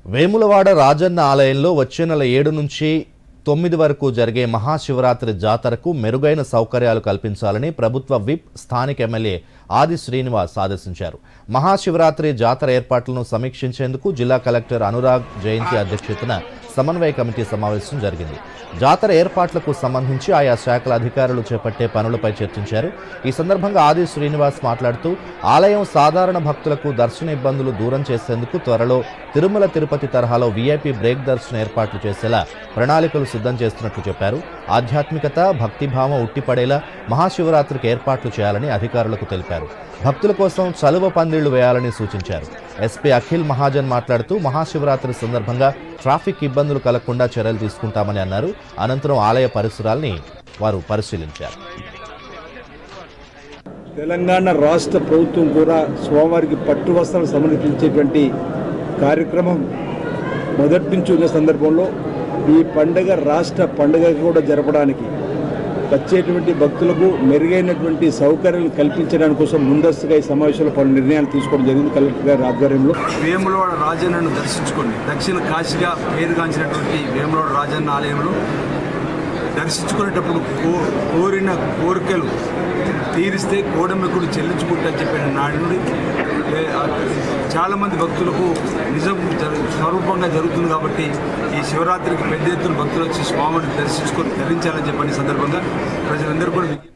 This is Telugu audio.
వేములవాడ రాజన్న ఆలయంలో వచ్చే నెల ఏడు నుంచి తొమ్మిది వరకు జరిగే మహాశివరాత్రి జాతరకు మెరుగైన సౌకర్యాలు కల్పించాలని ప్రభుత్వ విప్ స్థానిక ఎమ్మెల్యే ఆది శ్రీనివాస్ ఆదేశించారు మహాశివరాత్రి జాతర ఏర్పాట్లను సమీక్షించేందుకు జిల్లా కలెక్టర్ అనురాగ్ జయంతి అధ్యక్షతన సమన్వయ కమిటీ సమావేశం జరిగింది జాతర ఏర్పాట్లకు సంబంధించి ఆయా శాఖల అధికారులు చేపట్టే పనులపై చర్చించారు ఈ సందర్భంగా ఆది శ్రీనివాస్ మాట్లాడుతూ ఆలయం సాధారణ భక్తులకు దర్శన ఇబ్బందులు దూరం చేసేందుకు త్వరలో తిరుమల తిరుపతి తరహాలో వీఐపీ బ్రేక్ దర్శన ఏర్పాట్లు చేసేలా ప్రణాళికలు సిద్ధం చేస్తున్నట్లు చెప్పారు ఆధ్యాత్మికత భక్తిభావం ఉట్టిపడేలా మహాశివరాత్రికి ఏర్పాట్లు చేయాలని అధికారులకు తెలిపారు భక్తుల కోసం చలువ పందిళ్లు వేయాలని సూచించారు ఎస్పీ అఖిల్ మహాజన్ మాట్లాడుతూ మహాశివరాత్రి సందర్భంగా ట్రాఫిక్ ఇబ్బందులు కలగకుండా చర్యలు తీసుకుంటామని అన్నారు అనంతరం ఆలయ పరిసరాల్ని వారు పరిశీలించారు తెలంగాణ రాష్ట్ర ప్రభుత్వం కూడా స్వామివారికి పట్టు వస్త్రాలు సమర్పించేటువంటి కార్యక్రమం మొదటి నుంచి ఉన్న సందర్భంలో ఈ పండుగ రాష్ట్ర పండుగ కూడా జరపడానికి వచ్చేటువంటి భక్తులకు మెరుగైనటువంటి సౌకర్యాలు కల్పించడానికి కోసం ముందస్తుగా ఈ సమావేశంలో పలు నిర్ణయాలు తీసుకోవడం జరిగింది కలెక్టర్ గారి ఆధ్వర్యంలో వేములవాడ రాజన్నను దర్శించుకోండి దక్షిణ కాశీగా పేరుగాంచినటువంటి వేములవాడ రాజన్న ఆలయంలో దర్శించుకునేటప్పుడు కో కోరిన కోరికలు తీరిస్తే కోడమెక్కుడు చెల్లించుకుంటా చెప్పిన నాడు నుండి ఏ- ఆ చాలామంది భక్తులకు నిజం జరు స్వరూపంగా జరుగుతుంది కాబట్టి ఈ శివరాత్రికి పెద్ద ఎత్తున భక్తులు వచ్చి స్వామిని దర్శించుకొని ధరించాలని చెప్పని సందర్భంగా ప్రజలందరూ కూడా విజ్ఞప్తి